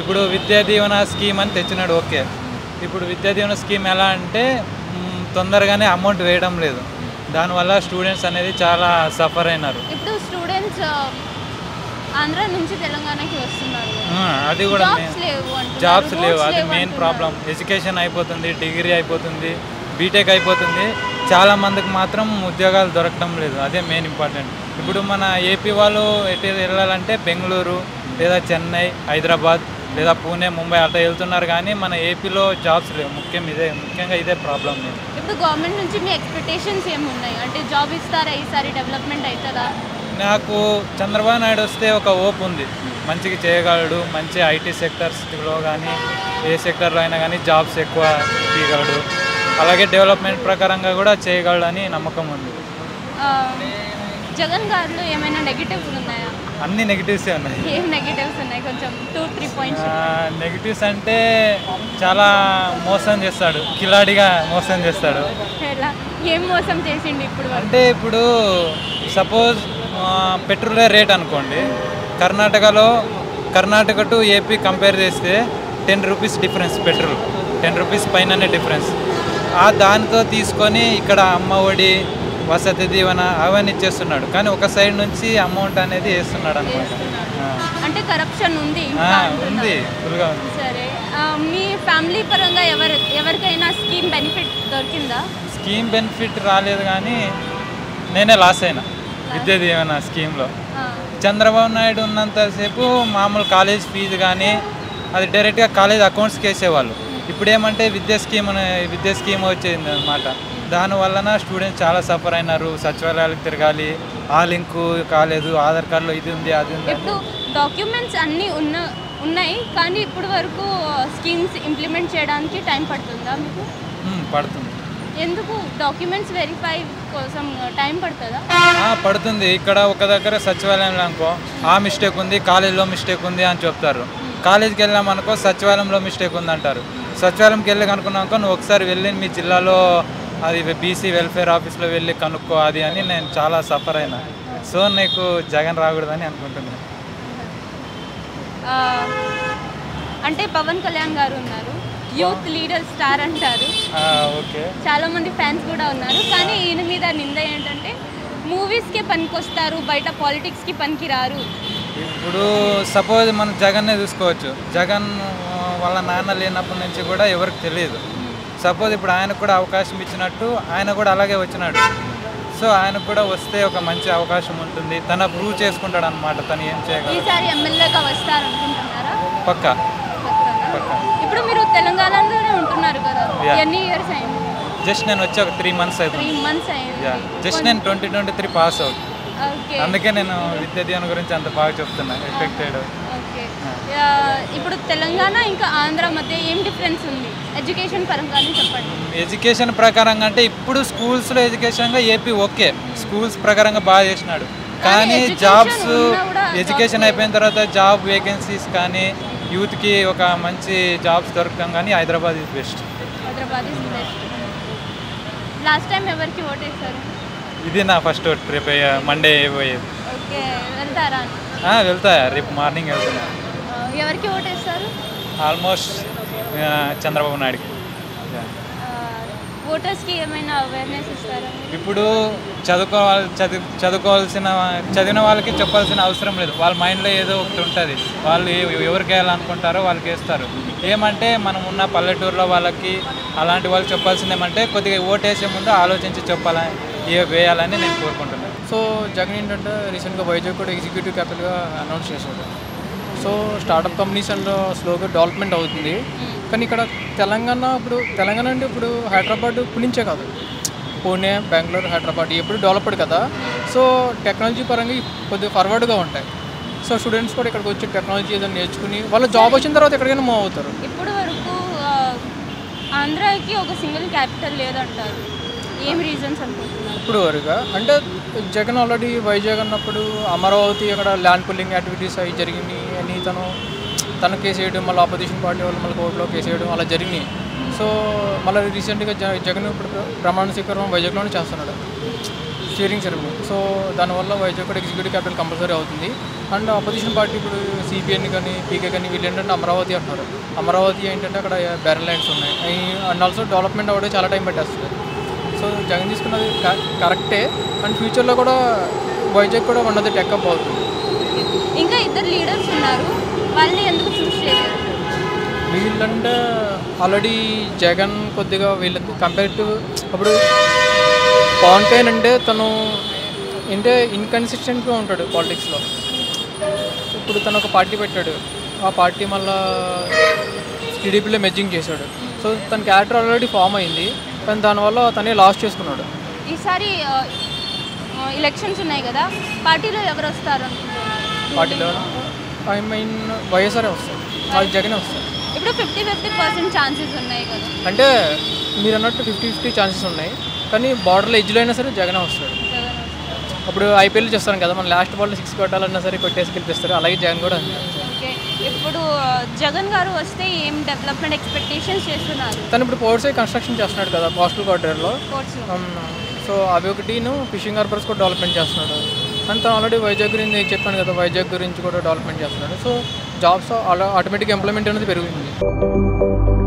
ఇప్పుడు విద్యా దీవెన స్కీమ్ అని తెచ్చినాడు ఓకే ఇప్పుడు విద్యా దీవెన స్కీమ్ ఎలా అంటే మ్, తొందరగానే అమౌంట్ వేయడం లేదు దానివల్ల స్టూడెంట్స్ అనేది చాలా సఫర్ అయినారు ఇప్పుడు స్టూడెంట్స్ ఆంధ్ర నుంచి తెలంగాణకి వస్తున్నారు ఆ, అది కూడా జాబ్స్ లేవు అంటున్నారు, జాబ్స్ లేవు roads అది లేవు మెయిన్ అంటున్నారు. ప్రాబ్లం ఎడ్యుకేషన్ అయిపోతుంది డిగ్రీ అయిపోతుంది బీటెక్ అయిపోతుంది చాలా మందికి మాత్రం ఉద్యోగాలు దొరకడం లేదు అదే మెయిన్ ఇంపార్టెంట్ ఇప్పుడు మన ఏపీ వాళ్ళు ఎటు వెళ్ళాలంటే బెంగళూరు లేదా చెన్నై హైదరాబాద్ లేదా పూణే ముంబై అట్లా వెళ్తున్నారు కానీ మన ఏపీలో జాబ్స్ లేవు ముఖ్యం ఇదే ముఖ్యంగా ఇదే ప్రాబ్లం లేదు ఇప్పుడు గవర్నమెంట్ నుంచి మీ ఎక్స్పెక్టేషన్స్ ఏమున్నాయి అంటే జాబ్ ఇస్తారా ఈసారి డెవలప్మెంట్ అవుతుందా నాకు చంద్రబాబు నాయుడు వస్తే ఒక ఓప్ ఉంది మంచిగా చేయగలడు మంచి ఐటీ సెక్టర్స్లో కానీ ఏ సెక్టర్లో అయినా కానీ జాబ్స్ ఎక్కువ తీయగలడు అలాగే డెవలప్మెంట్ ప్రకారంగా కూడా చేయగలడు అని నమ్మకం ఉంది ఆ, జగన్ గారిలో ఏమైనా నెగిటివ్స్ ఉన్నాయా అన్ని నెగిటివ్సే ఉన్నాయి ఏం నెగిటివ్స్ ఉన్నాయి కొంచెం టూ త్రీ పాయింట్స్ నెగిటివ్స్ అంటే చాలా మోసం చేస్తాడు కిలాడిగా మోసం చేస్తాడు ఎలా ఏం మోసం చేసిండు ఇప్పుడు వరకు అంటే ఇప్పుడు సపోజ్ పెట్రోల్ రేట్ అనుకోండి కర్ణాటకలో కర్ణాటక టు ఏపీ కంపేర్ చేస్తే ten rupees difference petrol ten rupees పైననే డిఫరెన్స్ ఆ దానితో తీసుకొని ఇక్కడ అమ్మ ఒడి వసతి దీవెన అవన్నీ ఇచ్చేస్తున్నాడు కానీ ఒక సైడ్ నుంచి అమౌంట్ అనేది వేస్తున్నాడు అనమాట అంటే కరప్షన్ ఉంది ఇంకా అంటున్నారు. ఉంది ఫుల్గా ఉంది సరే ఆ, మీ ఫ్యామిలీ పరంగా ఎవరు ఎవరికైనా స్కీమ్ బెనిఫిట్ దొరికిందా స్కీమ్ బెనిఫిట్ రాలేదు కానీ నేనే లాస్ అయినా విద్యా దీవెన స్కీమ్లో ఆ, చంద్రబాబు నాయుడు ఉన్నంతసేపు మామూలు కాలేజ్ ఫీజు కానీ అది డైరెక్ట్గా కాలేజ్ అకౌంట్స్కి వేసేవాళ్ళు ఇప్పుడు ఏమంటే విద్యా స్కీమ్ అనే విద్యా స్కీమ్ వచ్చింది అనమాట దాని వలన స్టూడెంట్స్ చాలా సఫర్ అయినారు సచివాలయాలకు తిరగాలి ఆ లింకు కాలేదు ఆధార్ కార్డులో ఇది ఉంది అది ఉంది అని. ఇప్పుడు డాక్యుమెంట్స్ అన్నీ ఉన్న ఉన్నాయి కానీ ఇప్పుడు వరకు స్కీమ్స్ ఇంప్లిమెంట్ చేయడానికి టైం పడుతుందా మీకు ఉమ్, పడుతుంది ఎందుకు డాక్యుమెంట్స్ వెరిఫై కోసం టైం పడుతుందా ఆ, పడుతుంది ఇక్కడ ఒక దగ్గర సచివాలయంలో అనుకో ఆ మిస్టేక్ ఉంది కాలేజీలో మిస్టేక్ ఉంది అని చెప్తారు కాలేజీకి వెళ్ళామనుకో సచివాలయంలో మిస్టేక్ ఉంది అంటారు సచివాలయంకి వెళ్ళి కనుక్కున్నాక నువ్వు ఒకసారి వెళ్ళి మీ జిల్లాలో అది బీసీ వెల్ఫేర్ ఆఫీస్లో వెళ్ళి కనుక్కో అది అని నేను చాలా సఫర్ అయినా సో నీకు జగన్ రాకూడదని అనుకుంటున్నాను ఆ, అంటే పవన్ కళ్యాణ్ గారు ఉన్నారు యూత్ లీడర్ స్టార్ అంటారు ఆ, ఓకే చాలా మంది ఫ్యాన్స్ కూడా ఉన్నారు కానీ ఈయన మీద నింద ఏంటంటే మూవీస్కే పనికొస్తారు బయట పాలిటిక్స్కి పనికిరారు ఇప్పుడు సపోజ్ మనం జగన్నే చూసుకోవచ్చు జగన్ ఆ, వాళ్ళ నాన్న లేనప్పటి నుంచి కూడా ఎవరికి తెలియదు సపోజ్ ఇప్పుడు ఆయనకు కూడా అవకాశం ఇచ్చినట్టు ఆయన కూడా అలాగే వచ్చినాడు సో ఆయనకు కూడా వస్తే ఒక మంచి అవకాశం ఉంటుంది తన ప్రూవ్ చేసుకుంటాడు అనమాట తను ఏం చేయగలడు ఈసారి ఎమ్మెల్యేగా వస్తారనుకుంటున్నారా పక్క పక్కానా? పక్క ఇప్పుడు మీరు తెలంగాణలోనే ఉంటున్నారు కదా Yeah. ఎన్ని ఇయర్స్ అయింది జస్ట్ నేను వచ్చి ఒక త్రీ మంత్స్ త్రీ అవుతుంది మంత్స్ అయింది యా జస్ట్ నేను twenty twenty three pass out okay అందుకే నేను విద్యా దీవెన గురించి అంత బాగా చెప్తున్నా ఎఫెక్టెడ్ ఓకే యా, ఇప్పుడు తెలంగాణ ఇంకా ఆంధ్ర మధ్య ఏం డిఫరెన్స్ ఉంది ఎడ్యుకేషన్ పరంగానే చెప్పండి ఎడ్యుకేషన్ ప్రకారంగా అంటే ఇప్పుడు స్కూల్స్లో ఎడ్యుకేషన్గా ఏపీ ఓకే స్కూల్స్ ప్రకారంగా బాగా చేసినాడు కానీ education జాబ్స్ ఉన్నా కూడా ఎడ్యుకేషన్ jobs అయిపోయిన తర్వాత జాబ్ వేకెన్సీస్ కానీ యూత్కి ఒక మంచి జాబ్స్ దొరకడం కానీ Hyderabad is best Hyderabad is best last time ఎవరికి ఓటేస్తారు ఇది నా ఫస్ట్ రేపు మండే పోయేది ఓకే వెళ్తారా ఆ, వెళ్తా రేపు మార్నింగ్ వెళ్తున్నా ఆ, ఎవరికి ఓటేస్తారు ఆల్మోస్ట్ చంద్రబాబు నాయుడుకి Yeah. ఓటర్స్కి ఏమైనా అవేర్నెస్ ఇస్తారా మీరు? ఇప్పుడు చదువుకోవాలి చదువు చదువుకోవాల్సిన చదివిన వాళ్ళకి చెప్పాల్సిన అవసరం లేదు వాళ్ళ మైండ్లో ఏదో ఒకటి ఉంటుంది వాళ్ళు ఎ- ఎవరికి వేయాలనుకుంటారో వాళ్ళకి వేస్తారు ఏమంటే మనం ఉన్న పల్లెటూరులో వాళ్ళకి అలాంటి వాళ్ళు చెప్పాల్సింది ఏమంటే కొద్దిగా ఓటేసే ముందు ఆలోచించి చెప్పాలని ఏ- వేయాలని నేను కోరుకుంటున్నాను సో జగన్ ఏంటంటే రీసెంట్గా వైజాగ్ కూడా ఎగ్జిక్యూటివ్ క్యాపిటల్గా అనౌన్స్ చేశాడు సో స్టార్టప్ కంపెనీస్ అండ్ స్లోగా డెవలప్మెంట్ అవుతుంది కానీ ఇక్కడ తెలంగాణ ఇప్పుడు తెలంగాణ అంటే ఇప్పుడు హైదరాబాద్ ఇప్పుడు నుంచే కాదు పూణే బెంగళూరు హైదరాబాద్ ఎప్పుడు డెవలప్డ్ కదా సో టెక్నాలజీ పరంగా కొద్దిగా ఫార్వర్డ్గా ఉంటాయి సో స్టూడెంట్స్ కూడా ఇక్కడికి వచ్చి టెక్నాలజీ ఏదైనా నేర్చుకుని వాళ్ళ జాబ్ వచ్చిన తర్వాత ఎక్కడికైనా మూవ్ అవుతారు ఇప్పటి వరకు ఆ, ఆంధ్రాకి ఒక సింగిల్ క్యాపిటల్ లేదంటారు ఏం రీజన్స్ అనుకుంటున్నారు ఇప్పుడు వరకు అంటే జగన్ ఆల్రెడీ వైజాగ్ అన్నప్పుడు అమరావతి అక్కడ ల్యాండ్ పుల్లింగ్ యాక్టివిటీస్ అవి జరిగినాయి అని తను తను కేసు వేయడం మళ్ళీ ఆపోజిషన్ పార్టీ వాళ్ళు మళ్ళీ కోర్టులో కేసు వేయడం అలా జరిగినాయి సో మళ్ళీ రీసెంట్గా జ జగన్ ఇప్పుడు ప్ర- ప్రమాణ స్వీకారం వైజాగ్లోనే చేస్తున్నాడు స్టీరింగ్ సెరమనీ సో దానివల్ల వైజాగ్ కూడా ఎగ్జిక్యూటివ్ క్యాపిటల్ కంపల్సరీ అవుతుంది అండ్ అపోజిషన్ పార్టీ ఇప్పుడు సిపిఎన్ కానీ పీకే కానీ వీళ్ళు ఏంటంటే అమరావతి అంటున్నారు అమరావతి ఏంటంటే అక్కడ బెరల్ ల్యాండ్స్ ఉన్నాయి అండ్ ఆల్సో డెవలప్మెంట్ అవ్వడం చాలా టైం పట్టేస్తుంది సో జగన్ తీసుకున్నది క- కరెక్టే అండ్ ఫ్యూచర్లో కూడా వైజాగ్ కూడా వన్ ఆఫ్ ది టెక్అప్ అవుతుంది ఇంకా ఇద్దరు లీడర్స్ ఉన్నారు వాళ్ళని ఎందుకు చూస్ చేయలేదు వీళ్ళంటే ఆల్రెడీ జగన్ కొద్దిగా వీళ్ళ కంపేర్ టు అప్పుడు పవన్ కళ్యాణ్ అంటే తను అంటే ఇన్కన్సిస్టెంట్గా ఉంటాడు పాలిటిక్స్లో ఇప్పుడు తను ఒక పార్టీ పెట్టాడు ఆ పార్టీ మళ్ళా టీడీపీలో మెజ్జింగ్ చేశాడు సో తన క్యారెక్టర్ ఆల్రెడీ ఫామ్ అయింది కానీ దానివల్ల తనే లాస్ట్ చేసుకున్నాడు ఈసారి ఎలక్షన్స్ ఉన్నాయి కదా పార్టీలో ఎవరు వస్తారు అనుకుంటున్నారు పార్టీలో ఐ మీన్ వైఎస్ఆర్ వస్తాడు వాళ్ళు జగనే వస్తారు ఇప్పుడు ఫిఫ్టీ ఫిఫ్టీ పర్సెంట్ ఛాన్సెస్ ఉన్నాయి కదా అంటే మీరు అన్నట్టు ఫిఫ్టీ ఫిఫ్టీ ఛాన్సెస్ ఉన్నాయి కానీ బార్డర్లో ఎడ్జ్లో అయినా సరే జగనే వస్తాడు జగన్ వస్తారు. అప్పుడు ఐపీఎల్ చేస్తాం కదా మన లాస్ట్ బాల్ సిక్స్ కొట్టాలన్నా సరే కొట్టేసి గెలిపిస్తారు అలాగే జగన్ కూడా అంతే. ఓకే ఇప్పుడు ఆ, జగన్ గారు వస్తే ఏం డెవలప్మెంట్ ఎక్స్పెక్టేషన్స్ చేస్తున్నారు తను ఇప్పుడు పోర్ట్స్ కన్స్ట్రక్షన్ చేస్తున్నాడు కదా కోస్టల్ కారిడార్లో కోర్ట్స్లో సో అవి ఒకటిను ఫిషింగ్ హార్బర్స్ కూడా డెవలప్మెంట్ చేస్తున్నాడు అండ్ తను ఆల్రెడీ వైజాగ్ గురించి నేను చెప్పాను కదా వైజాగ్ గురించి కూడా డెవలప్మెంట్ చేస్తున్నాడు సో జాబ్స్ ఆటోమేటిక్ ఎంప్లాయ్మెంట్ అనేది పెరిగింది